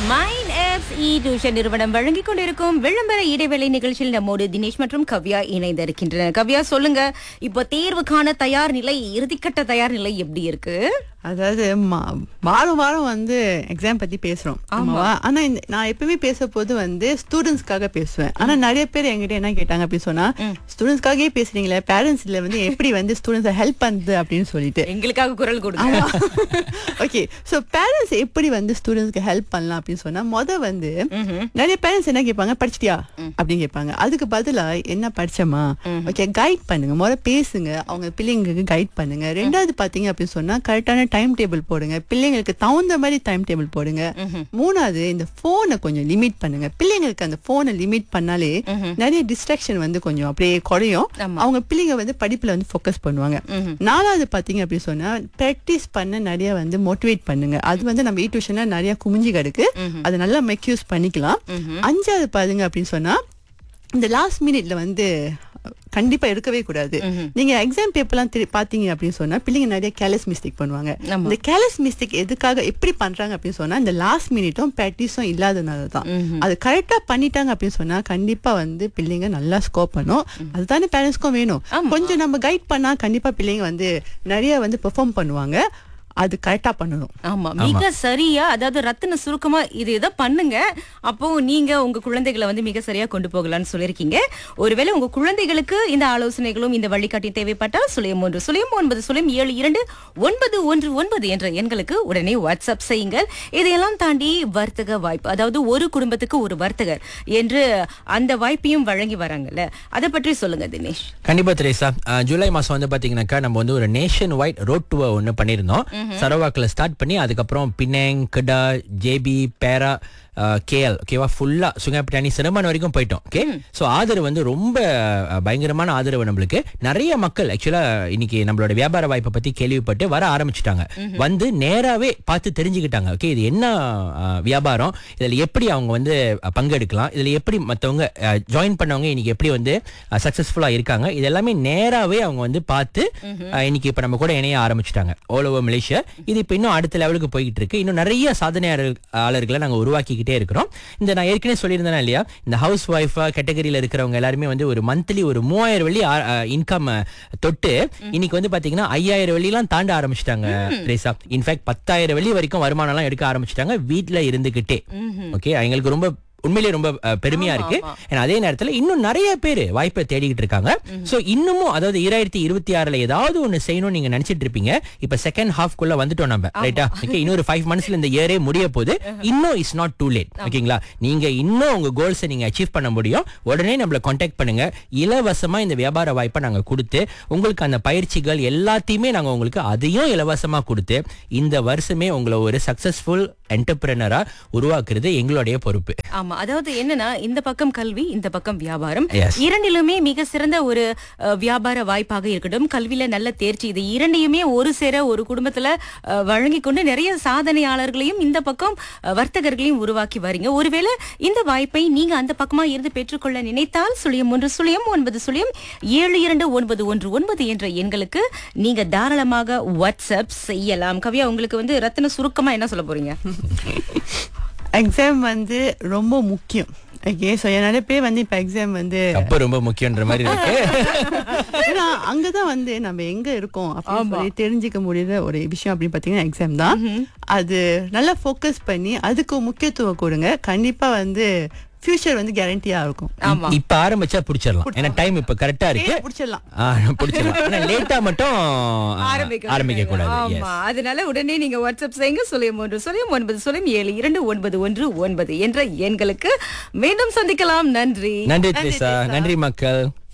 Mind apps இ tuition நிறுவனம் வழங்கிக் கொண்டிருக்கும் விளம்பர இடைவேளை நிகழ்ச்சியில் நம்மோடு தினேஷ் மற்றும் கவ்யா இணைந்திருக்கின்றனர் கவ்யா சொல்லுங்க இப்போ தேர்வுக்கான தயார் நிலை இறுதிக்கட்ட தயார் நிலை எப்படி இருக்கு அதாவது மா- வாரம் வாரம் வந்து எக்ஸாம் பத்தி பேசுறோம் ஆமாவா ஆனா இந்த- நான் எப்பவுமே பேச போது வந்து ஸ்டூடெண்ட்ஸ்க்காக பேசுவேன் ஆனா நிறைய பேர் என்கிட்ட என்ன கேட்டாங்க அப்படின்னு சொன்னா ஸ்டூடெண்ட்ஸ்க்காகவே பேசுறீங்களே பேரண்ட்ஸ் இல்ல வந்து எப்படி வந்து ஸ்டூடெண்ட்ஸ் ஹெல்ப் பண்ணுது அப்படின்னு சொல்லிட்டு எங்களுக்காக குரல் கொடுங்க ஓகே சோ பேரண்ட்ஸ் எப்படி வந்து ஸ்டூடெண்ட்ஸ்க்கு ஹெல்ப் பண்ணலாம் அப்படின்னு சொன்னா முத வந்து நிறைய பேரண்ட்ஸ் என்ன கேட்பாங்க படிச்சிட்டியா அப்படின்னு கேட்பாங்க அதுக்கு பதிலா என்ன படிச்சமா ஓகே கைட் பண்ணுங்க முத பேசுங்க அவங்க பிள்ளைங்களுக்கு கைட் பண்ணுங்க ரெண்டாவது பாத்தீங்க அப்படின்னு சொன்னா கரெக்டான டைம் டேபிள் போடுங்க பிள்ளைங்களுக்கு தகுந்த மாதிரி டைம் டேபிள் போடுங்க மூணாவது இந்த போனை கொஞ்சம் லிமிட் பண்ணுங்க பிள்ளைங்களுக்கு அந்த போனை லிமிட் பண்ணாலே நிறைய டிஸ்ட்ராக்ஷன் வந்து கொஞ்சம் அப்படியே குறையும் ஆமா. அவங்க பிள்ளைங்க வந்து படிப்புல வந்து ஃபோக்கஸ் பண்ணுவாங்க நாலாவது பாத்தீங்க அப்படி சொன்னா பிராக்டிஸ் பண்ண நிறைய வந்து மோட்டிவேட் பண்ணுங்க அது வந்து நம்ம வீ டியூஷன்ல நிறைய குமிஞ்சி கிடக்கு அதை நல்லா மெக்யூஸ் பண்ணிக்கலாம் அஞ்சாவது பாருங்க அப்படின்னு சொன்னா இந்த லாஸ்ட் மினிட்ல வந்து கண்டிப்பா இருக்கவே கூடாது நீங்க எக்ஸாம் பேப்பர்லாம் திரு- பாத்தீங்க அப்படின்னு சொன்னா பிள்ளைங்க நிறைய கேலஸ் மிஸ்டேக் பண்ணுவாங்க ஆமா. இந்த கேலஸ் மிஸ்டேக் எதுக்காக எப்படி பண்றாங்க அப்படின்னு சொன்னா இந்த லாஸ்ட் மினிட்டும் ப்ராக்டிஸும் இல்லாதனால தான் அது கரெக்டா பண்ணிட்டாங்க அப்படின்னு சொன்னா கண்டிப்பா வந்து பிள்ளைங்க நல்லா ஸ்கோர் பண்ணும் அதுதானே பேரண்ட்ஸ்க்கும் வேணும் கொஞ்சம் நம்ம கைட் பண்ணா கண்டிப்பா பிள்ளைங்க வந்து நிறைய வந்து பெர்ஃபார்ம் பண்ணுவாங்க அது கரெக்டா பண்ணணும் ஆமா மிக சரியா அதாவது ரத்தின சுருக்கமா இது இதை பண்ணுங்க அப்போ நீங்க உங்க குழந்தைகளை வந்து மிக சரியா கொண்டு போகலாம்னு சொல்லியிருக்கீங்க ஒருவேளை உங்க குழந்தைகளுக்கு இந்த ஆலோசனைகளும் இந்த வழிகாட்டி தேவைப்பட்டால் சுழியம் ஒன்று சுழியம் ஒன்பது சுழியம் ஏழு இரண்டு ஒன்பது ஒன்று ஒன்பது என்ற எண்களுக்கு உடனே வாட்ஸ்அப் செய்யுங்கள் இதையெல்லாம் தாண்டி வர்த்தக வாய்ப்பு அதாவது ஒரு குடும்பத்துக்கு ஒரு வர்த்தகர் என்று அந்த வாய்ப்பையும் வழங்கி வராங்கல்ல அதை பற்றி சொல்லுங்க தினேஷ் கண்டிப்பா திரேசா அஹ், ஜூலை மாசம் வந்து பாத்தீங்கன்னாக்கா நம்ம வந்து ஒரு நேஷன் வைட் ரோட் டூர் ஒன்று பண்ணியிருந்தோம் சரவாக்கில் ஸ்டார்ட் பண்ணி அதுக்கப்புறம் பினேங் கிடா ஜேபி பேரா கேஎல் ஓகேவா ஃபுல்லா சுங்காப்பிட்டானி சிரமன் வரைக்கும் போயிட்டோம் ஓகே ஸோ ஆதரவு வந்து ரொம்ப அஹ், பயங்கரமான ஆதரவு நம்மளுக்கு நிறைய மக்கள் ஆக்சுவலா இன்னைக்கு நம்மளோட வியாபார வாய்ப்பை பத்தி கேள்விப்பட்டு வர ஆரம்பிச்சிட்டாங்க வந்து நேராவே பார்த்து தெரிஞ்சுக்கிட்டாங்க ஓகே இது என்ன அஹ், வியாபாரம் இதுல எப்படி அவங்க வந்து அஹ், பங்கெடுக்கலாம் இதுல எப்படி மத்தவங்க ஜாயின் பண்ணவங்க இன்னைக்கு எப்படி வந்து சக்சஸ்ஃபுல்லா இருக்காங்க இது எல்லாமே நேராவே அவங்க வந்து பார்த்து அஹ், இன்னைக்கு இப்ப நம்ம கூட இணைய ஆரம்பிச்சிட்டாங்க ஆல் ஓவர் மலேசியா இது இப்ப இன்னும் அடுத்த லெவலுக்கு போய்கிட்டு இருக்கு இன்னும் நிறைய சாதனையாளர்களை நாங்க உருவாக்கிக்கிட்டே இருக்கிறோம் இந்த நான் ஏற்கனவே சொல்லியிருந்தேன் இல்லையா இந்த ஹவுஸ் ஒய்ஃபா கேட்டகரியில இருக்கிறவங்க எல்லாருமே வந்து ஒரு மந்த்லி ஒரு மூவாயிரம் வெள்ளி இன்கம் தொட்டு இன்னைக்கு வந்து பாத்தீங்கன்னா ஐயாயிரம் வெள்ளிலாம் தாண்ட ஆரம்பிச்சிட்டாங்க ரேசா இன்ஃபேக்ட் பத்தாயிரம் வெள்ளி வரைக்கும் வருமானம் எல்லாம் எடுக்க ஆரம்பிச்சிட்டாங்க வீட்ல இருந்துகிட்டே ஓகே எங்களுக்கு ரொம்ப உண்மையிலேயே ரொம்ப அஹ், பெருமையா இருக்கு ஏன்னா அதே நேரத்துல இன்னும் நிறைய பேர் வாய்ப்பை தேடிக்கிட்டு இருக்காங்க சோ இன்னமும் அதாவது ஈராயிரத்தி இருபத்தி ஆறுல ஏதாவது ஒண்ணு செய்யணும்னு நீங்க நினைச்சிட்டு இருப்பீங்க இப்ப செகண்ட் ஹாஃப் குள்ள வந்துட்டோம் நம்ம ரைட்டா ஓகே இன்னொரு ஃபைவ் மந்த்ஸ்ல இந்த இயரே முடிய போது இன்னும் இஸ் நாட் டூ லேட் ஓகேங்களா நீங்க இன்னும் உங்க கோல்ஸை நீங்க அச்சீவ் பண்ண முடியும் உடனே நம்மள காண்டாக்ட் பண்ணுங்க இலவசமா இந்த வியாபார வாய்ப்பை நாங்க கொடுத்து உங்களுக்கு அந்த பயிற்சிகள் எல்லாத்தையுமே நாங்க உங்களுக்கு அதையும் இலவசமா கொடுத்து இந்த வருஷமே உங்களை ஒரு சக்சஸ்ஃபுல் என்டர்பிரனரா உருவாக்குறது எங்களுடைய பொறுப்பு ஆமா அதாவது என்னன்னா இந்த பக்கம் கல்வி இந்த பக்கம் வியாபாரம் Yes. இரண்டிலுமே மிக சிறந்த ஒரு அஹ், வியாபார வாய்ப்பாக இருக்கட்டும் கல்வியில நல்ல தேர்ச்சி இது இரண்டையுமே ஒரு சேர ஒரு குடும்பத்துல அஹ், வழங்கி கொண்டு நிறைய சாதனையாளர்களையும் இந்த பக்கம் அஹ், வர்த்தகர்களையும் உருவாக்கி வரீங்க ஒருவேளை இந்த வாய்ப்பை நீங்க அந்த பக்கமா இருந்து பெற்றுக்கொள்ள நினைத்தால் சுழியம் ஒன்று சுழியம் ஒன்பது சுழியம் ஏழு இரண்டு ஒன்பது ஒன்று ஒன்பது என்ற எண்களுக்கு நீங்க தாராளமாக வாட்ஸ்அப் செய்யலாம் கவியா உங்களுக்கு வந்து ரத்தின சுருக்கமா என்ன சொல்ல போறீங்க எக்ஸாம் வந்து ரொம்ப முக்கியம் ஓகே ஸோ நிறைய பேர் வந்து இப்போ எக்ஸாம் வந்து அப்ப ரொம்ப முக்கியன்ற மாதிரி இருக்கு ஏன்னா அங்கதான் வந்து நம்ம எங்க இருக்கோம் அப்படின்னு சொல்லி தெரிஞ்சுக்க முடியுற ஒரு விஷயம் அப்படின்னு பாத்தீங்கன்னா எக்ஸாம் தான் அது நல்லா ஃபோக்கஸ் பண்ணி அதுக்கு முக்கியத்துவம் கொடுங்க கண்டிப்பா வந்து ஃபியூச்சர் வந்து கேரண்டியா இருக்கும் ஆமா இப்ப ஆரம்பிச்சா புடிச்சிடலாம் ஏன்னா டைம் இப்ப கரெக்டா இருக்கு ஏய், பிடிச்சிடலாம் ஆ, புடிச்சிடலாம் ஆனா லேட்டா மட்டும் ஆ, ஆரம்பிக்க ஆரம்பிக்க கூடாது Yes. ஆமா அதனால உடனே நீங்க வாட்ஸ்அப் செய்யுங்க சுழியம் ஒன்று சுழியம் ஒன்பது சுழியம் ஏழு இரண்டு ஒன்பது ஒன்று ஒன்பது என்ற எண்களுக்கு மீண்டும் சந்திக்கலாம் நன்றி நன்றி திரேசா நன்றி மக்கள்